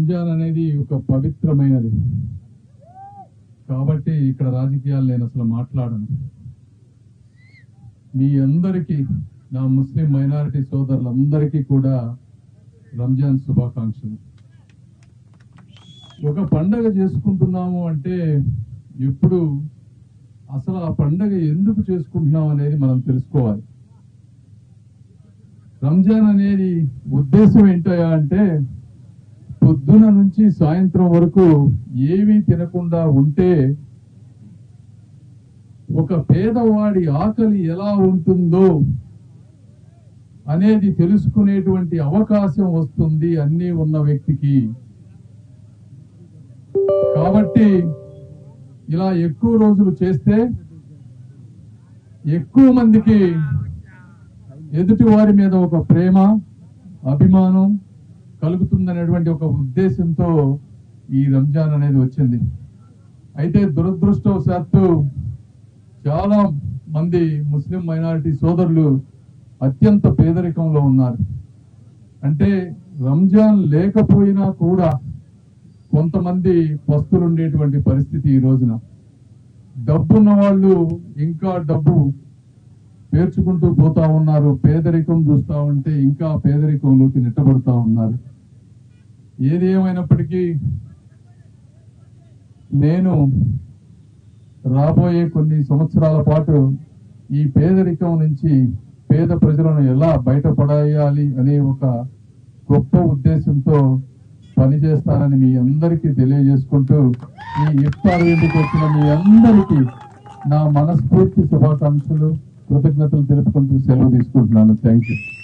రంజాన్ అనేది ఒక పవిత్రమైనది కాబట్టి ఇక్కడ రాజకీయాలు నేను అసలు మాట్లాడను మీ అందరికీ నా ముస్లిం మైనారిటీ సోదరులందరికీ కూడా రంజాన్ శుభాకాంక్షలు ఒక పండగ చేసుకుంటున్నాము అంటే ఎప్పుడు అసలు ఆ పండగ ఎందుకు చేసుకుంటున్నాం అనేది మనం తెలుసుకోవాలి రంజాన్ అనేది ఉద్దేశం ఏంటయా అంటే పొద్దున నుంచి సాయంత్రం వరకు ఏమీ తినకుండా ఉంటే ఒక పేదవాడి ఆకలి ఎలా ఉంటుందో అనేది తెలుసుకునేటువంటి అవకాశం వస్తుంది అన్నీ ఉన్న వ్యక్తికి కాబట్టి ఇలా ఎక్కువ రోజులు చేస్తే ఎక్కువ మందికి ఎదుటి వారి మీద ఒక ప్రేమ అభిమానం కలుగుతుందనేటువంటి ఒక ఉద్దేశంతో ఈ రంజాన్ అనేది వచ్చింది అయితే దురదృష్టవశాత్తు చాలా మంది ముస్లిం మైనారిటీ సోదరులు అత్యంత పేదరికంలో ఉన్నారు అంటే రంజాన్ లేకపోయినా కూడా కొంతమంది పస్తులు ఉండేటువంటి పరిస్థితి ఈ రోజున డబ్బున్న వాళ్ళు ఇంకా డబ్బు పేర్చుకుంటూ పోతా ఉన్నారు పేదరికం చూస్తా ఉంటే ఇంకా పేదరికంలోకి నెట్టబడుతా ఉన్నారు ఏది ఏమైనప్పటికీ నేను రాబోయే కొన్ని సంవత్సరాల పాటు ఈ పేదరికం నుంచి పేద ప్రజలను ఎలా బయటపడేయాలి అనే ఒక గొప్ప ఉద్దేశంతో పనిచేస్తానని మీ అందరికీ తెలియజేసుకుంటూ ఈ ఇఫ్తార్ వేదికకు వచ్చిన మీ అందరికీ నా మనస్ఫూర్తి శుభాకాంక్షలు కృతజ్ఞతలు తెలుపుకుంటూ సెలవు తీసుకుంటున్నాను థ్యాంక్ యూ